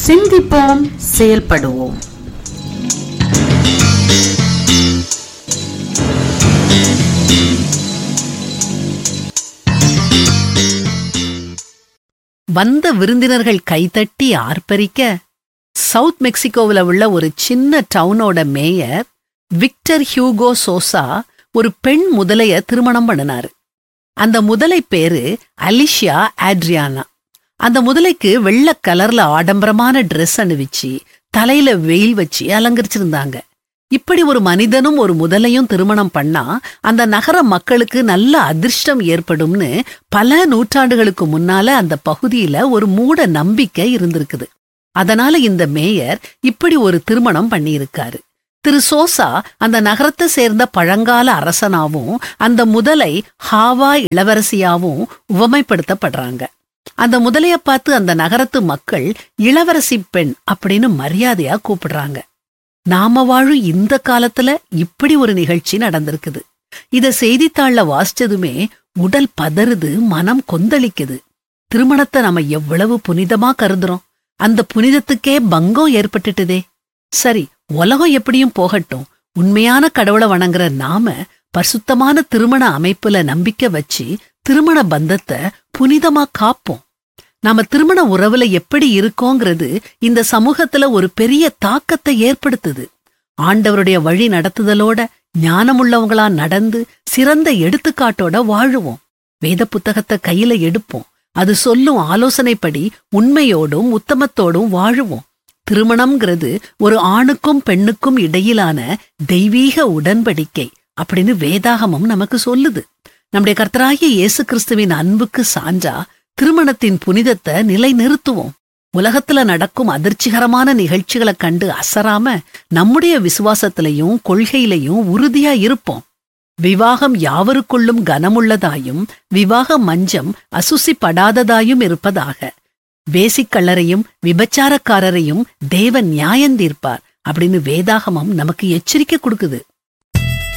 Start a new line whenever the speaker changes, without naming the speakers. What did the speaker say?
சிந்திப்போம் செயல்படுவோம்
வந்த விருந்தினர்கள் கைதட்டி ஆர்ப்பரிக்க சவுத் மெக்சிகோவில் உள்ள ஒரு சின்ன டவுனோட மேயர் விக்டர் ஹியூகோ சோசா ஒரு பெண் முதலைய திருமணம் பண்ணினாரு அந்த முதலை பேரு அலிஷியா ஆட்ரியானா அந்த முதலைக்கு வெள்ளை கலர்ல ஆடம்பரமான Dress அணிவிச்சு தலையில வெயில் வச்சு அலங்கரிச்சிருந்தாங்க இப்படி ஒரு மனிதனும் ஒரு முதலையும் திருமணம் பண்ணா அந்த நகர மக்களுக்கு நல்ல அதிர்ஷ்டம் ஏற்படும்னு பல நூற்றாண்டுகளுக்கு முன்னால அந்த பகுதியில ஒரு மூட நம்பிக்கை இருந்திருக்குது அதனால இந்த மேயர் இப்படி ஒரு திருமணம் பண்ணியிருக்காரு திரு சோசா அந்த நகரத்தை சேர்ந்த பழங்கால அரசனாவும் அந்த முதலை ஹாவா இளவரசியாவும் உவமைப்படுத்தப்படுறாங்க அந்த முதலைய பார்த்து அந்த நகரத்து மக்கள் இளவரசி பெண் அப்படின்னு மரியாதையா கூப்பிடுறாங்க நாம வாழும் இந்த காலத்துல இப்படி ஒரு நிகழ்ச்சி நடந்திருக்குது இத செய்தித்தாள்ல வாசிச்சதுமே உடல் பதறுது மனம் கொந்தளிக்குது திருமணத்தை நம்ம எவ்வளவு புனிதமா கருதுறோம் அந்த புனிதத்துக்கே பங்கம் ஏற்பட்டுட்டுதே சரி உலகம் எப்படியும் போகட்டும் உண்மையான கடவுளை வணங்குற நாம பரிசுத்தமான திருமண அமைப்புல நம்பிக்கை வச்சு திருமண பந்தத்தை புனிதமா காப்போம் நாம திருமண உறவுல எப்படி இருக்கோங்கிறது இந்த சமூகத்துல ஒரு பெரிய தாக்கத்தை ஏற்படுத்துது ஆண்டவருடைய வழி நடத்துதலோட ஞானமுள்ளவங்களா நடந்து சிறந்த எடுத்துக்காட்டோட வாழுவோம் வேத புத்தகத்தை கையில எடுப்போம் அது சொல்லும் ஆலோசனைப்படி உண்மையோடும் உத்தமத்தோடும் வாழுவோம் திருமணம்ங்கிறது ஒரு ஆணுக்கும் பெண்ணுக்கும் இடையிலான தெய்வீக உடன்படிக்கை அப்படின்னு வேதாகமம் நமக்கு சொல்லுது நம்முடைய கர்த்தராகிய இயேசு கிறிஸ்துவின் அன்புக்கு சான்றா திருமணத்தின் புனிதத்தை நிலைநிறுத்துவோம் உலகத்துல நடக்கும் அதிர்ச்சிகரமான நிகழ்ச்சிகளை கண்டு அசராம நம்முடைய விசுவாசத்திலையும் கொள்கையிலையும் உறுதியா இருப்போம் விவாகம் யாவருக்குள்ளும் கனமுள்ளதாயும் விவாக மஞ்சம் அசுசிப்படாததாயும் இருப்பதாக வேசிக்கள்ளரையும் விபச்சாரக்காரரையும் தேவன் நியாயந்தீர்ப்பார் அப்படின்னு வேதாகமம் நமக்கு எச்சரிக்கை கொடுக்குது